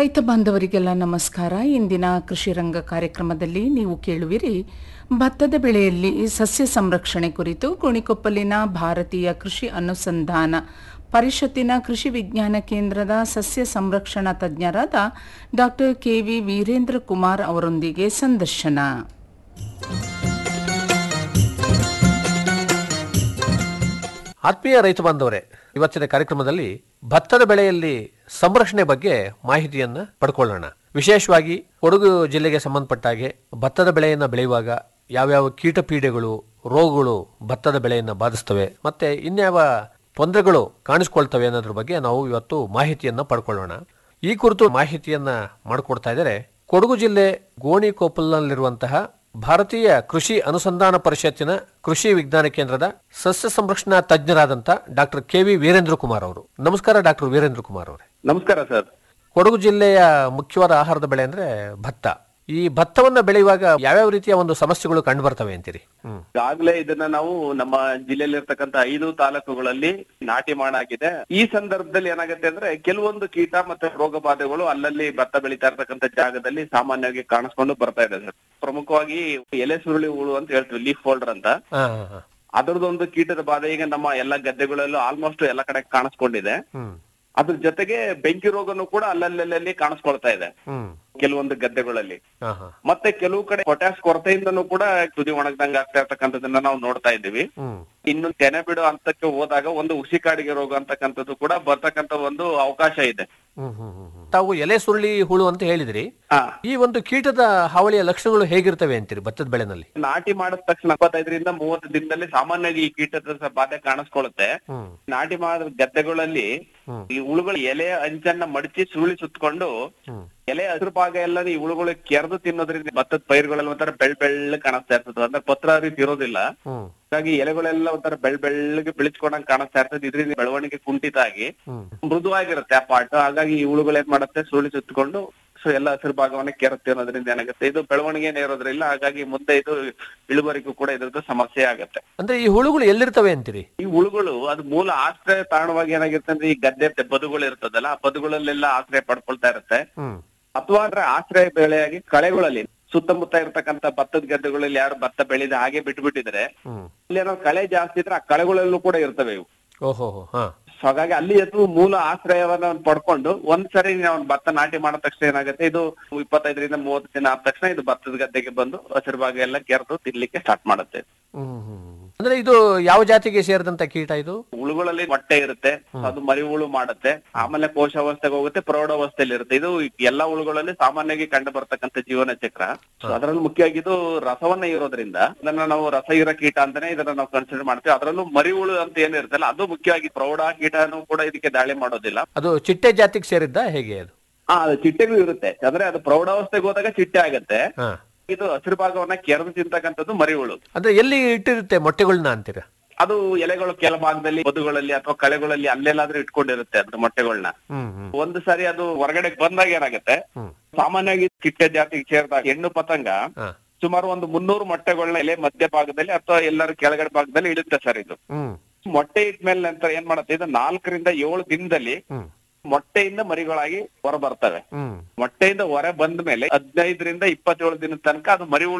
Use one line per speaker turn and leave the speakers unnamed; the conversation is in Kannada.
ರೈತ ಬಾಂಧವರಿಗೆಲ್ಲ ನಮಸ್ಕಾರ ಇಂದಿನ ಕೃಷಿ ರಂಗ ಕಾರ್ಯಕ್ರಮದಲ್ಲಿ ನೀವು ಕೇಳುವಿರಿ ಭತ್ತದ ಬೆಳೆಯಲ್ಲಿ ಸಸ್ಯ ಸಂರಕ್ಷಣೆ ಕುರಿತು ಗೋಣಿಕೊಪ್ಪಲಿನ ಭಾರತೀಯ ಕೃಷಿ ಅನುಸಂಧಾನ ಪರಿಷತ್ತಿನ ಕೃಷಿ ವಿಜ್ಞಾನ ಕೇಂದ್ರದ ಸಸ್ಯ ಸಂರಕ್ಷಣಾ ತಜ್ಞರಾದ ಡಾಕ್ಟರ್ ಕೆವಿ ವೀರೇಂದ್ರ ಕುಮಾರ್ ಅವರೊಂದಿಗೆ ಸಂದರ್ಶನ
ಆತ್ಮೀಯ ರೈತ ಬಾಂಧವರೇ ಇವತ್ತಿನ ಕಾರ್ಯಕ್ರಮದಲ್ಲಿ ಭತ್ತದ ಬೆಳೆಯಲ್ಲಿ ಸಂರಕ್ಷಣೆ ಬಗ್ಗೆ ಮಾಹಿತಿಯನ್ನ ಪಡ್ಕೊಳ್ಳೋಣ ವಿಶೇಷವಾಗಿ ಕೊಡಗು ಜಿಲ್ಲೆಗೆ ಸಂಬಂಧಪಟ್ಟ ಹಾಗೆ ಭತ್ತದ ಬೆಳೆಯನ್ನ ಬೆಳೆಯುವಾಗ ಯಾವ್ಯಾವ ಕೀಟ ಪೀಡೆಗಳು ರೋಗಗಳು ಭತ್ತದ ಬೆಳೆಯನ್ನ ಬಾಧಿಸ್ತವೆ ಮತ್ತೆ ಇನ್ಯಾವ ತೊಂದರೆಗಳು ಕಾಣಿಸ್ಕೊಳ್ತವೆ ಅನ್ನೋದ್ರ ಬಗ್ಗೆ ನಾವು ಇವತ್ತು ಮಾಹಿತಿಯನ್ನ ಪಡ್ಕೊಳ್ಳೋಣ ಈ ಕುರಿತು ಮಾಹಿತಿಯನ್ನ ಮಾಡಿಕೊಡ್ತಾ ಇದ್ದಾರೆ ಕೊಡಗು ಜಿಲ್ಲೆ ಗೋಣಿಕೊಪ್ಪಲ್ನಲ್ಲಿರುವಂತಹ ಭಾರತೀಯ ಕೃಷಿ ಅನುಸಂಧಾನ ಪರಿಷತ್ತಿನ ಕೃಷಿ ವಿಜ್ಞಾನ ಕೇಂದ್ರದ ಸಸ್ಯ ಸಂರಕ್ಷಣಾ ತಜ್ಞರಾದಂತ doctor K V Veerendra Kumar ಅವರು ನಮಸ್ಕಾರ ಡಾಕ್ಟರ್ ವೀರೇಂದ್ರ ಕುಮಾರ್ ಅವರೇ
ನಮಸ್ಕಾರ ಸರ್
ಕೊಡಗು ಜಿಲ್ಲೆಯ ಮುಖ್ಯವಾದ ಆಹಾರದ ಬೆಳೆ ಅಂದ್ರೆ ಭತ್ತ ಈ ಭತ್ತವನ್ನ ಬೆಳೆಯುವಾಗ ಯಾವ್ಯಾವ ರೀತಿಯ ಒಂದು ಸಮಸ್ಯೆಗಳು ಕಂಡು ಬರ್ತವೆ ಅಂತೀರಿ ಹ್ಮ್
ಈಗಾಗಲೇ ಇದನ್ನ ನಾವು ನಮ್ಮ ಜಿಲ್ಲೆಯಲ್ಲಿ ಇರ್ತಕ್ಕಂಥ ಐದು ತಾಲೂಕುಗಳಲ್ಲಿ ನಾಟಿ ಮಾಡಾಗಿದೆ ಈ ಸಂದರ್ಭದಲ್ಲಿ ಏನಾಗುತ್ತೆ ಅಂದ್ರೆ ಕೆಲವೊಂದು ಕೀಟ ಮತ್ತೆ ರೋಗ ಬಾಧೆಗಳು ಅಲ್ಲಲ್ಲಿ ಭತ್ತ ಬೆಳೀತಾ ಇರ್ತಕ್ಕಂಥ ಜಾಗದಲ್ಲಿ ಸಾಮಾನ್ಯವಾಗಿ ಕಾಣಿಸ್ಕೊಂಡು ಬರ್ತಾ ಇದೆ ಸರ್ ಪ್ರಮುಖವಾಗಿ ಎಲೆ ಸುರುಳಿ ಹುಳು ಅಂತ ಹೇಳ್ತೀವಿ ಲೀಫ್ ಫೋಲ್ಡರ್ ಅಂತ
ಆ, ಆ, ಆ.
ಅದರದೊಂದು ಕೀಟದ ಬಾಧೆ ಈಗ ನಮ್ಮ ಎಲ್ಲಾ ಗದ್ದೆಗಳಲ್ಲೂ ಆಲ್ಮೋಸ್ಟ್ ಎಲ್ಲ ಕಡೆ ಕಾಣಿಸ್ಕೊಂಡಿದೆ
ಹ್ಮ್
ಅದ್ರ ಜೊತೆಗೆ ಬೆಂಕಿ ರೋಗನು ಕೂಡ ಅಲ್ಲಲ್ಲಿ ಕಾಣಿಸ್ಕೊಳ್ತಾ ಇದೆ
ಹ್ಮ್
ಕೆಲವೊಂದು ಗದ್ದೆಗಳಲ್ಲಿ
ಹಾ ಹಾ
ಮತ್ತೆ ಕೆಲವು ಕಡೆ ಪೊಟ್ಯಾಶ್ ಕೊರತೆಯಿಂದನೂ ಕೂಡ ತುದಿ ಒಣಗ್ದಂಗ ಆಗ್ತಾ ಇರ್ತಕ್ಕಂಥದ್ದನ್ನ ನಾವು ನೋಡ್ತಾ ಇದ್ದೀವಿ
ಹ್ಮ್
ಇನ್ನು ತೆನೆ ಬಿಡು ಹಂತಕ್ಕೆ ಹೋದಾಗ ಒಂದು ಉಸಿ ಕಾಡಿಗೆ ರೋಗ ಅಂತಕ್ಕಂಥದ್ದು ಕೂಡ ಬರ್ತಕ್ಕಂಥ ಒಂದು ಅವಕಾಶ ಇದೆ
ಹ್ಮ್ ಹ್ಮ್ ಹ್ಮ್ ಹ್ಮ್. ತಾವು ಎಲೆ ಸುರುಳಿ ಹುಳು ಅಂತ ಹೇಳಿದ್ರಿ
ಹಾ
ಈ ಒಂದು ಕೀಟದ ಹಾವಳಿಯ ಲಕ್ಷಣಗಳು ಹೇಗಿರ್ತವೆ ಅಂತೀರಿ ಭತ್ತದ ಬೆಳೆನಲ್ಲಿ
ನಾಟಿ ಮಾಡಿದ ತಕ್ಷಣ ಇಪ್ಪತ್ತೈದರಿಂದ ಮೂವತ್ತು ದಿನದಲ್ಲಿ ಸಾಮಾನ್ಯವಾಗಿ ಈ ಕೀಟದ ಸ- ಬಾಧೆ ಕಾಣಿಸ್ಕೊಳ್ಳುತ್ತೆ
ಹ್ಮ್
ನಾಟಿ ಮಾಡಿದ ಗದ್ದೆಗಳಲ್ಲಿ
ಹ್ಮ್.
ಈ ಹುಳುಗಳು ಎಲೆ ಅಂಚನ್ನ ಮಡಚಿ ಸುರುಳಿ ಸುತ್ಕೊಂಡು
ಹ್ಮ್
ಎಲೆ ಹಸಿರು ಭಾಗ ಎಲ್ಲ ಈ ಹುಳುಗಳು ಕೆರೆದು ತಿನ್ನೋದ್ರಿಂದ ಭತ್ತದ ಪೈರುಗಳೆಲ್ಲ ಒಂಥರ ಬೆಳ್ ಬೆಳ್ಳ ಕಾಣಿಸ್ತಾ ಇರ್ತದೆ ಅಂದ್ರೆ ಪತ್ರ ರೀತಿ ಇರೋದಿಲ್ಲ
ಹ್ಮ್
ಹಾಗಾಗಿ ಎಲೆಗಳೆಲ್ಲ ಒಂಥರ ಬೆಳ್ ಬೆಳ್ಳಗೆ ಬಿಳಿಸ್ಕೊಂಡಂಗ್ ಕಾಣಿಸ್ತಾ ಇರ್ತದೆ ಇದರಿಂದ ಬೆಳವಣಿಗೆ ಕುಂಠಿತ ಆಗಿ
ಹ್ಮ್
ಮೃದುವಾಗಿರುತ್ತೆ ಆ ಪಾಟ್ ಹಾಗಾಗಿ ಈ ಹುಳುಗಳು ಏನ್ ಮಾಡುತ್ತೆ ಸುರುಳಿ ಸುತ್ತಕೊಂಡು ಸೊ ಎಲ್ಲ ಹಸಿರು ಭಾಗವನ್ನ ಕೆರುತ್ತೆ ಅನ್ನೋದ್ರಿಂದ ಏನಾಗುತ್ತೆ ಇದು ಬೆಳವಣಿಗೆನೇ ಇರೋದ್ರಿಲ್ಲ ಹಾಗಾಗಿ ಮುಂದೆ ಇದು ಇಳುವರಿಗೂ ಕೂಡ ಇದ್ರದ್ದು ಸಮಸ್ಯೆ ಆಗತ್ತೆ
ಅಂದ್ರೆ ಈ ಹುಳುಗಳು ಎಲ್ಲಿರ್ತವೆ ಅಂತೀರಿ
ಈ ಹುಳುಗಳು ಅದು ಮೂಲ ಆಶ್ರಯ ತಾಣವಾಗಿ ಏನಾಗಿರುತ್ತೆ ಅಂದ್ರೆ ಈ ಗದ್ದೆ ಬದುಗಳು ಇರ್ತದಲ್ಲ ಆ ಬದುಗಳಲ್ಲೆಲ್ಲ ಆಶ್ರಯ ಪಡ್ಕೊಳ್ತಾ ಇರುತ್ತೆ
ಹ್ಮ್
ಅಥವಾ ಅಂದ್ರೆ ಆಶ್ರಯ ಬೆಳೆಯಾಗಿ ಕಳೆಗಳಲ್ಲಿ ಸುತ್ತಮುತ್ತ ಇರ್ತಕ್ಕಂಥ ಭತ್ತದ ಗದ್ದೆಗಳಲ್ಲಿ ಯಾರು ಭತ್ತ ಬೆಳೆದ ಹಾಗೆ ಬಿಟ್ಬಿಟ್ಟಿದ್ರೆ
ಹ್ಮ್
ಅಲ್ಲಿ ಏನೋ ಕಳೆ ಜಾಸ್ತಿ ಇದ್ರೆ ಆ ಕಳೆಗಳಲ್ಲೂ ಕೂಡ ಇರ್ತವೆ ಇವು
ಓಹೋ ಹಾ
ಸೊ ಹಾಗಾಗಿ ಅಲ್ಲಿ ಎತ್ತು ಮೂಲ ಆಶ್ರಯವನ್ನ ಅವ್ನು ಪಡ್ಕೊಂಡು ಒಂದ್ಸರಿ ನಾವು ಭತ್ತ ನಾಟಿ ಮಾಡಿದ ತಕ್ಷಣ ಏನಾಗುತ್ತೆ ಇದು ಇಪ್ಪತ್ತೈದರಿಂದ ಮೂವತ್ತು ದಿನ ಆದ ತಕ್ಷಣ ಇದು ಭತ್ತದ ಗದ್ದೆಗೆ ಬಂದು ಹಸಿರು ಭಾಗ ಎಲ್ಲ ಕೆರೆದು ತಿನ್ಲಿಕ್ಕೆ ಸ್ಟಾರ್ಟ್ ಮಾಡುತ್ತೆ
ಹ್ಮ್ ಹ್ಮ್. ಅಂದ್ರೆ ಇದು ಯಾವ ಜಾತಿಗೆ ಸೇರಿದಂತ ಕೀಟ ಇದು
ಹುಳುಗಳಲ್ಲಿ ಮೊಟ್ಟೆ ಇರುತ್ತೆ ಅದು ಮರಿ ಹುಳು ಮಾಡುತ್ತೆ ಆಮೇಲೆ ಕೋಶಾವಸ್ಥೆಗೆ ಹೋಗುತ್ತೆ ಪ್ರೌಢಾವಸ್ಥೆಯಲ್ಲಿ ಇರುತ್ತೆ ಇದು ಎಲ್ಲಾ ಹುಳುಗಳಲ್ಲಿ ಸಾಮಾನ್ಯವಾಗಿ ಕಂಡು ಬರ್ತಕ್ಕಂಥ ಜೀವನ ಚಕ್ರ ಸೊ ಅದರಲ್ಲಿ ಮುಖ್ಯವಾಗಿ ಇದು ರಸವನ್ನ ಇರೋದ್ರಿಂದ ಇದನ್ನ ನಾವು ರಸ ಇರೋ ಕೀಟ ಅಂತಾನೆ ಇದನ್ನ ನಾವು ಕನ್ಸಿಡರ್ ಮಾಡ್ತೀವಿ ಅದರಲ್ಲೂ ಮರಿ ಹುಳು ಅಂತ ಏನಿರುತ್ತಲ್ಲ ಅದು ಮುಖ್ಯವಾಗಿ ಪ್ರೌಢ ಕೀಟನು ಕೂಡ ಇದಕ್ಕೆ ದಾಳಿ ಮಾಡೋದಿಲ್ಲ
ಅದು ಚಿಟ್ಟೆ ಜಾತಿಗೆ ಸೇರಿದ್ದ ಹೇಗೆ ಅದು
ಹಾ ಅದು ಚಿಟ್ಟೆಗೂ ಇರುತ್ತೆ ಅಂದ್ರೆ ಅದು ಪ್ರೌಢಾವಸ್ಥೆಗೆ ಹೋದಾಗ ಚಿಟ್ಟೆ ಆಗತ್ತೆ
ಹಾ
ಇದು ಹಸಿರು ಭಾಗವನ್ನ ಕೆರೆದು ತಿಂತಕ್ಕಂಥದ್ದು ಮರಿ ಹುಳು
ಅಂದ್ರೆ ಎಲ್ಲಿ ಇಟ್ಟಿರುತ್ತೆ ಮೊಟ್ಟೆಗಳನ್ನ ಅಂತೀರಾ
ಅದು ಎಲೆಗಳು ಕೆಲ ಭಾಗದಲ್ಲಿ ಬದುಗಳಲ್ಲಿ ಅಥವಾ ಕಳೆಗಳಲ್ಲಿ ಅಲ್ಲೆಲ್ಲಾದ್ರೂ ಇಟ್ಕೊಂಡಿರುತ್ತೆ ಅದ್ರ ಮೊಟ್ಟೆಗಳನ್ನ
ಹ್ಮ್ ಹ್ಮ್
ಒಂದು ಸಾರಿ ಅದು ಹೊರಗಡೆ ಬಂದಾಗ ಏನಾಗುತ್ತೆ
ಹ್ಮ್
ಸಾಮಾನ್ಯವಾಗಿ ಚಿಟ್ಟೆ ಜಾತಿಗೆ ಸೇರಿದಾಗ ಹೆಣ್ಣು ಪತಂಗ
ಹಾ
ಸುಮಾರು ಒಂದು ಮುನ್ನೂರು ಮೊಟ್ಟೆಗಳನ್ನ ಎಲೆ ಮಧ್ಯ ಭಾಗದಲ್ಲಿ ಅಥವಾ ಎಲ್ಲರೂ ಕೆಳಗಡೆ ಭಾಗದಲ್ಲಿ ಇಡುತ್ತೆ ಸರ್ ಇದು
ಹ್ಮ್
ಮೊಟ್ಟೆ ಇಟ್ಮೇಲೆ ನಂತರ ಏನ್ ಮಾಡುತ್ತೆ ಇದು ನಾಲ್ಕರಿಂದ ಏಳು ದಿನದಲ್ಲಿ
ಹ್ಮ್
ಮೊಟ್ಟೆಯಿಂದ ಮರಿಗಳಾಗಿ ಹೊರ ಬರ್ತವೆ
ಹ್ಮ್
ಮೊಟ್ಟೆಯಿಂದ ಹೊರ ಬಂದ ಮೇಲೆ ಹದಿನೈದರಿಂದ ಇಪ್ಪತ್ತೇಳು ದಿನದ ತನಕ ಅದು ಮರಿ